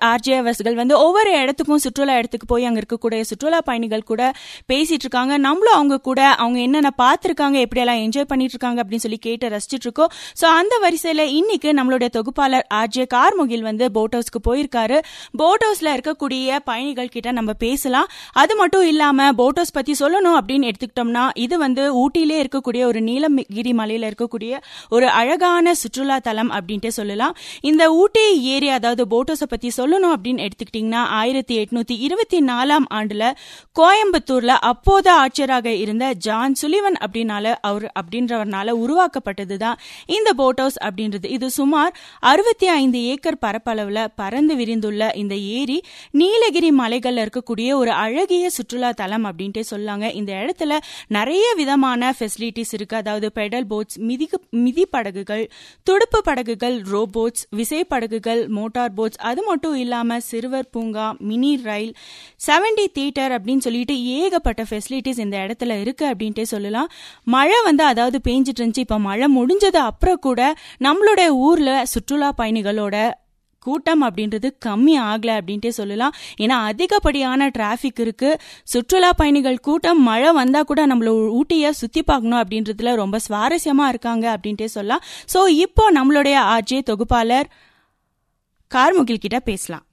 RJ அவர்கள் வந்து ஒவ்வொரு இடத்துக்கும் சுற்றுலா இடத்துக்கு போய் அங்க இருக்கக்கூடிய சுற்றுலா பயணிகள் கூட பேசிட்டு இருக்காங்க நம்மளும் அவங்க கூட அவங்க என்னென்ன பார்த்திருக்காங்க எப்படியெல்லாம் என்ஜாய் பண்ணிட்டு இருக்காங்க அப்படின்னு சொல்லி கேட்டு ரசிச்சிட்டு இருக்கோம் ஸோ அந்த வரிசையில இன்னைக்கு நம்மளுடைய தொகுப்பாளர் ஆர்ஜே கார்முகில் வந்து போட் ஹவுஸ்க்கு போயிருக்காரு போட் ஹவுஸ்ல இருக்கக்கூடிய பயணிகள் கிட்ட நம்ம பேசலாம் அது மட்டும் இல்லாம போட் ஹவுஸ் பத்தி சொல்லணும் அப்படின்னு எடுத்துக்கிட்டோம்னா இது வந்து ஊட்டியிலே இருக்கக்கூடிய ஒரு நீலகிரி மலையில இருக்கக்கூடிய ஒரு அழகான சுற்றுலா தலம் அப்படின்ட்டு சொல்லலாம் இந்த ஊட்டி ஏரியா அதாவது போட் ஹவுஸை பத்தி சொல்லணும் அப்படின்னு எடுத்துக்கிட்டீங்கன்னா ஆயிரத்தி எட்நூத்தி இருபத்தி நாலாம் ஆண்டுல கோயம்புத்தூர்ல அப்போது ஆட்சியராக இருந்த ஜான் சுலிவன் அப்படின்னால அவர் அப்படின்றவர்னால உருவாக்கப்பட்டதுதான் இந்த போட் ஹவுஸ் அப்படின்றது இது சுமார் அறுபத்தி ஐந்து ஏக்கர் பரப்பளவுல பறந்து விரிந்துள்ள இந்த ஏரி நீலகிரி மலைகள்ல இருக்கக்கூடிய ஒரு அழகிய சுற்றுலா தலம் அப்படின்ட்டு சொல்லாங்க இந்த இடத்துல நிறைய விதமான ஃபெசிலிட்டிஸ் இருக்கு அதாவது பெடல் போட்ஸ் மிதி மிதி படகுகள் துடுப்பு படகுகள் ரோபோட்ஸ் விசை படகுகள் மோட்டார் போட்ஸ் அது மட்டும் இல்லாம சிறுவர் பூங்கா மினி ரயில் செவன்டி தியேட்டர் அப்படின்னு சொல்லிட்டு ஏகப்பட்ட ஃபெசிலிட்டிஸ் இந்த இடத்துல இருக்கு அப்படின்ட்டே சொல்லலாம் மழை வந்து அதாவது பேஞ்சிட்டு இருந்துச்சு இப்ப மழை முடிஞ்சது அப்புறம் கூட நம்மளுடைய ஊர்ல சுற்றுலா பயணிகளோட கூட்டம் அப்படின்றது கம்மி ஆகல அப்படின்ட்டே சொல்லலாம் ஏன்னா அதிகப்படியான டிராஃபிக் இருக்கு சுற்றுலா பயணிகள் கூட்டம் மழை வந்தா கூட நம்மள ஊட்டிய சுத்தி பார்க்கணும் அப்படின்றதுல ரொம்ப சுவாரஸ்யமா இருக்காங்க அப்படின்ட்டே சொல்லலாம் ஸோ இப்போ நம்மளுடைய ஆர்ஜே தொகுப்பாளர் கார்முகில் கிட்ட பேசலாம்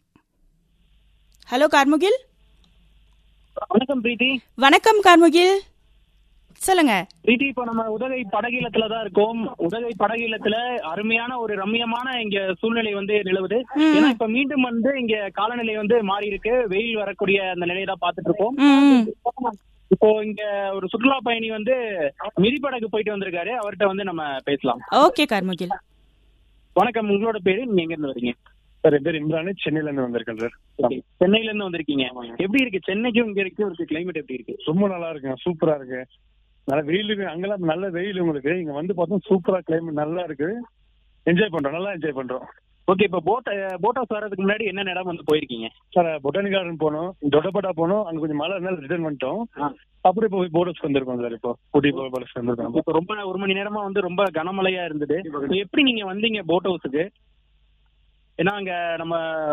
ஹலோ கார்முகில் வணக்கம் பிரீத்தி வணக்கம் கார்முகில் சொல்லுங்க பிரீத்தி இப்போ நம்ம உதகை படகிலத்துல தான் இருக்கோம் உதகை படகிலத்துல அருமையான ஒரு ரம்மியமான இங்க சூழ்நிலை வந்து நிலவுது ஏன்னா இப்ப மீண்டும் வந்து இங்க காலநிலை வந்து மாறி இருக்கு வெயில் வரக்கூடிய அந்த நிலையை தான் பாத்துட்டு இருக்கோம் ம் இப்போ இங்க ஒரு சுற்றுலா பயணி வந்து மிதிப்படகு போயிட்டு வந்திருக்காரு அவர்கிட்ட வந்து நம்ம பேசலாம் ஓகே கார்முகில் வணக்கம் உங்களோட பேரு நீங்க எங்க இருந்து வரீங்க சார் என் பேர் இம்ரானு சென்னையில இருந்து வந்திருக்கேன் சார் Okay. சென்னையில இருந்து வந்திருக்கீங்க எப்படி இருக்கு சென்னைக்கும் இங்க இருக்கு ஒரு கிளைமேட் எப்படி இருக்கு ரொம்ப நல்லா இருக்குங்க சூப்பரா இருக்கு நல்ல வெயில் அங்கெல்லாம் நல்ல வெயில் உங்களுக்கு இங்க வந்து பார்த்தோம் சூப்பரா கிளைமேட் நல்லா இருக்கு என்ஜாய் பண்றோம் நல்லா என்ஜாய் பண்றோம் ஓகே இப்போ போட் போட் ஹவுஸ் வர்றதுக்கு முன்னாடி என்னென்ன இடம் வந்து போயிருக்கீங்க சார் பொட்டானி கார்டன் போனோம் தொட்டப்பட்டா போனோம் அங்க கொஞ்சம் மழை இருந்தாலும் ரிட்டர்ன் பண்ணிட்டோம் அப்புறம் இப்போ போர்டர்ஸ் வந்திருக்கோம் சார் இப்போ ஊட்டி போர்டர்ஸ் வந்திருக்கோம் இப்போ ரொம்ப ஒரு மணி நேரமா வந்து ரொம்ப கனமழையா இருந்தது இப்ப எப்படி நீங்க வந்தீங்க போட் ஹவுஸுக்கு ஏன்னா அங்க நம்ம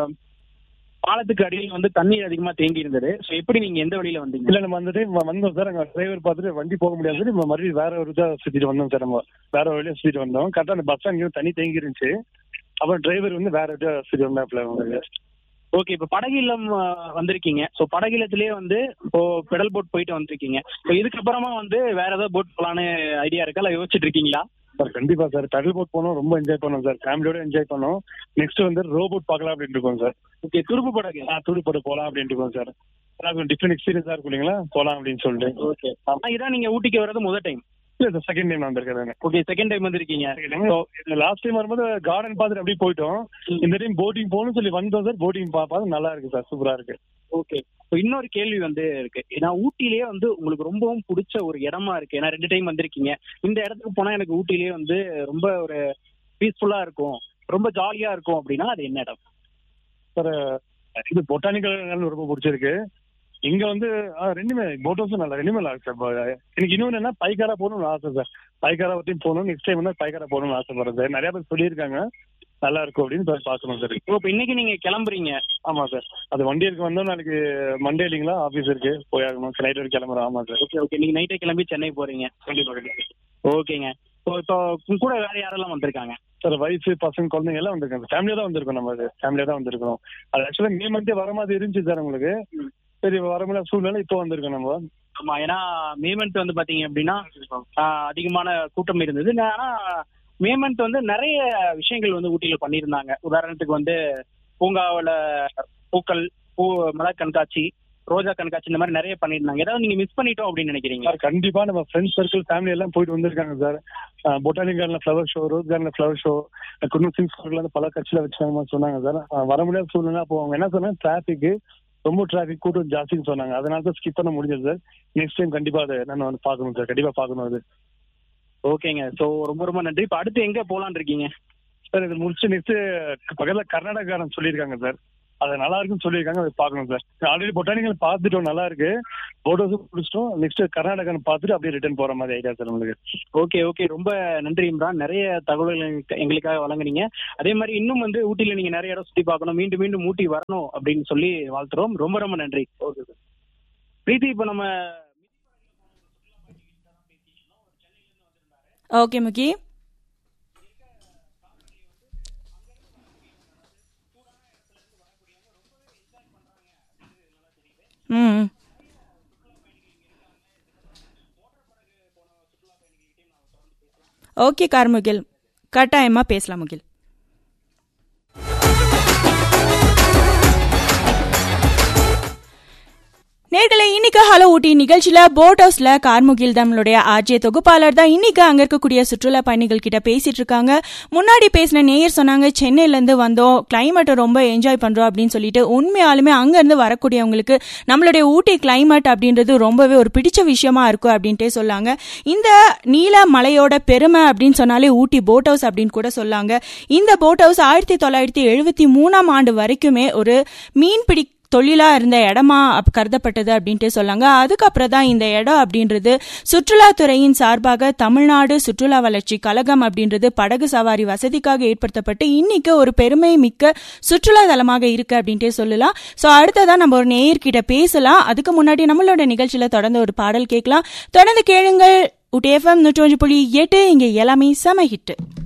பாலத்துக்கு அடியில் வந்து தண்ணீர் அதிகமா தேங்கி இருந்தது ஸோ எப்படி நீங்க எந்த வழியில வந்தீங்க இல்ல நம்ம வந்துட்டு ம- வந்தோம் சார் அங்க டிரைவர் பார்த்துட்டு வண்டி போக முடியாது சொல்லி நம்ம மறுபடியும் வேற ஒரு இதா சுத்திட்டு வந்தோம் சார் நம்ம வேற ஒரு வழியா சுத்திட்டு வந்தோம் கரெக்டா அந்த பஸ் அங்கேயும் தண்ணி தேங்கி இருந்துச்சு அப்புறம் டிரைவர் வந்து வேற இதா சுத்தி வந்தாப்ல உங்களுக்கு ஓகே இப்போ படகு இல்லம் அஹ், வந்திருக்கீங்க ஸோ படகு இல்லத்திலேயே வந்து இப்போ பெடல் போட் போயிட்டு வந்திருக்கீங்க இப்போ இதுக்கப்புறமா வந்து வேற ஏதாவது போட் போலான்னு ஐடியா இருக்கா இல்லை யோசிச்சுட்டு இருக்கீங்களா சார் கண்டிப்பா சார் கடல் போட் போனோம் ரொம்ப என்ஜாய் பண்ணோம் சார் ஃபேமிலியோட என்ஜாய் பண்ணோம் நெக்ஸ்ட் வந்து ரோபோட் பார்க்கலாம் அப்படின்னு இருக்கோம் சார் ஓகே துருப்பு படகு துடுப்பட போலாம் அப்படின்னு இருக்கோம் சார் அதான் டிஃப்ரெண்ட் எக்ஸ்பீரியன்ஸா இருக்கும் இல்லைங்களா போலாம் அப்படின்னு சொல்லிட்டு ஓகே இதான் நீங்க ஊட்டிக்கு வர்றது முதல் டைம் இல்ல சார் செகண்ட் டைம் வந்திருக்கேன் ஓகே செகண்ட் டைம் வந்திருக்கீங்க லாஸ்ட் டைம் வரும்போது கார்டன் பார்த்துட்டு அப்படியே போயிட்டோம் இந்த டைம் போட்டிங் போகணும்னு சொல்லி வந்தோம் சார் போட்டிங் பார்ப்பது நல்லா இருக்கு சார் சூப்பரா இருக்கு ஓகே இப்போ இன்னொரு கேள்வி வந்து இருக்கு ஏன்னா ஊட்டிலேயே வந்து உங்களுக்கு ரொம்பவும் பிடிச்ச ஒரு இடமா இருக்கு ஏன்னா ரெண்டு டைம் வந்திருக்கீங்க இந்த இடத்துக்கு போனா எனக்கு ஊட்டிலேயே வந்து ரொம்ப ஒரு பீஸ்ஃபுல்லா இருக்கும் ரொம்ப ஜாலியா இருக்கும் அப்படின்னா அது என்ன இடம் சார் இது பொட்டானிக்கல் ரொம்ப பிடிச்சிருக்கு இங்க வந்து ஆ, ரெண்டுமே போட் ஹவுஸும் நல்லா ரெண்டுமே நல்லா இருக்கு சார் எனக்கு இன்னொன்று என்ன பைக்காரா போகணும்னு ஆசை சார் பைக்காரா பற்றியும் போகணும் நெக்ஸ்ட் டைம் வந்து பைக்காரா போகணும்னு ஆசைப்படுறேன் சார் நிறைய பேர் சொல்லியிருக்காங்க நல்லா இருக்கும் அப்படின்னு சார் பார்க்கணும் சார் இப்போ இப்போ இன்னைக்கு நீங்க கிளம்புறீங்க ஆமா சார் அது வண்டி இருக்கு வந்தோம் நாளைக்கு மண்டே இல்லைங்களா ஆஃபீஸ் இருக்கு போயாகணும் நைட் வரைக்கும் கிளம்புறோம் ஆமா சார் ஓகே ஓகே நீங்க நைட்டே கிளம்பி சென்னை போறீங்க கண்டிப்பா ஓகேங்க இப்போ இப்போ உங்க கூட வேற யாரெல்லாம் வந்திருக்காங்க சார் வயசு பசங்க குழந்தைங்க எல்லாம் வந்திருக்காங்க ஃபேமிலியா தான் வந்திருக்கோம் நம்ம ஃபேமிலியா தான் வந்திருக்கோம் அது ஆக்சுவலா மே மந்தே வர மாதிரி இருந்துச்சு சார் உங்களுக்கு சரி வர முடியாத சூழ்நிலை இப்போ வந்திருக்கோம் நம்ம ஆமா ஏன்னா மே மந்த் வந்து பாத்தீங்க அப்படின்னா ஆஹ், அதிகமான கூட்டம் இருந்தது ஆனா மே மந்த் வந்து நிறைய விஷயங்கள் வந்து ஊட்டியில பண்ணியிருந்தாங்க உதாரணத்துக்கு வந்து பூங்காவுல பூக்கள் பூ மலர் கண்காட்சி ரோஜா கண்காட்சி இந்த மாதிரி நிறைய பண்ணியிருந்தாங்க ஏதாவது நீங்க மிஸ் பண்ணிட்டோம் அப்படின்னு நினைக்கிறீங்க சார் கண்டிப்பா நம்ம ஃப்ரெண்ட்ஸ் சர்க்கிள் ஃபேமிலி எல்லாம் போயிட்டு வந்திருக்காங்க சார் பொட்டானிக் கார்டன்ல ஃப்ளவர் ஷோ ரோஸ் கார்டன்ல ஃப்ளவர் ஷோ குன்னூர் சிங்ஸ் பார்க்ல பல கட்சியில வச்சாங்க சொன்னாங்க சார் அஹ் வர முடியாத சூழ்நிலை அப்போ அவங்க என்ன சொன்னாங்க டிராபிக் ரொம்ப டிராபிக் கூட்டம் ஜாஸ்தின்னு சொன்னாங்க அதனால தான் ஸ்கிப் பண்ண முடிஞ்சது சார் நெக்ஸ்ட் டைம் கண்டிப்பா அதை நான் வந்து பார்க்கணும் சார் கண்டிப்பா பார்க்கணும் அது ஓகேங்க ஸோ ரொம்ப ரொம்ப நன்றி இப்போ அடுத்து எங்க போலான்னு இருக்கீங்க சார் இது முடிச்சு நெக்ஸ்ட் பக்கத்துல கர்நாடகா காரன் சொல்லியிருக்காங்க சார் அது நல்லா இருக்குன்னு சொல்லியிருக்காங்க அதை பார்க்கணும் சார் ஆல்ரெடி பொட்டானிக்கல் பார்த்துட்டோம் நல்லா இருக்கு போட் ஹவுஸ் முடிச்சிட்டோம் நெக்ஸ்ட் கர்நாடகா பார்த்துட்டு அப்படியே ரிட்டர்ன் போற மாதிரி ஐடியா சார் உங்களுக்கு ஓகே ஓகே ரொம்ப நன்றி இம்ரான் நிறைய தகவல்கள் எங்களுக்கு- எங்களுக்காக வழங்குனீங்க அதே மாதிரி இன்னும் வந்து ஊட்டியில நீங்க நிறைய இடம் சுத்தி பார்க்கணும் மீண்டும் மீண்டும் ஊட்டி வரணும் அப்படின்னு சொல்லி வாழ்த்துறோம் ரொம்ப ரொம்ப நன்றி ஓகே சார் பிரீத்தி இப்போ நம்ம ஓகே முகி ம் ஓகே கார் முகில் கட்டாயமா பேசலாம் முகில் நேர்களை இன்னைக்கு ஹலோ ஊட்டி நிகழ்ச்சியில போட் ஹவுஸ்ல கார்முகில் நம்மளுடைய ஆர்ஜே தொகுப்பாளர் தான் இன்னைக்கு அங்க இருக்கக்கூடிய சுற்றுலா பயணிகள் கிட்ட பேசிட்டு இருக்காங்க முன்னாடி பேசின நேயர் சொன்னாங்க சென்னையில இருந்து வந்தோம் கிளைமேட்டை ரொம்ப என்ஜாய் பண்றோம் அப்படின்னு சொல்லிட்டு உண்மையாலுமே அங்க இருந்து வரக்கூடியவங்களுக்கு நம்மளுடைய ஊட்டி கிளைமேட் அப்படின்றது ரொம்பவே ஒரு பிடிச்ச விஷயமா இருக்கும் அப்படின்ட்டே சொல்லாங்க இந்த நீல மலையோட பெருமை அப்படின்னு சொன்னாலே ஊட்டி போட் ஹவுஸ் அப்படின்னு கூட சொல்லாங்க இந்த போட் ஹவுஸ் ஆயிரத்தி தொள்ளாயிரத்தி எழுபத்தி மூணாம் ஆண்டு வரைக்குமே ஒரு மீன்பிடி தொழிலா இருந்த இடமா அப்- கருதப்பட்டது அப்படின்ட்டு சொல்லாங்க அதுக்கப்புறம் தான் இந்த இடம் அப்படின்றது சுற்றுலாத்துறையின் சார்பாக தமிழ்நாடு சுற்றுலா வளர்ச்சி கழகம் அப்படின்றது படகு சவாரி வசதிக்காக ஏற்படுத்தப்பட்டு இன்னைக்கு ஒரு பெருமை மிக்க சுற்றுலா தலமாக இருக்கு அப்படின்ட்டே சொல்லலாம் ஸோ அடுத்ததான் நம்ம ஒரு நேயர்கிட்ட பேசலாம் அதுக்கு முன்னாடி நம்மளோட நிகழ்ச்சியில தொடர்ந்து ஒரு பாடல் கேட்கலாம் தொடர்ந்து கேளுங்கள் உட்டி எஃப்எம் நூற்றி புள்ளி எட்டு இங்க எல்லாமே செம ஹிட்டு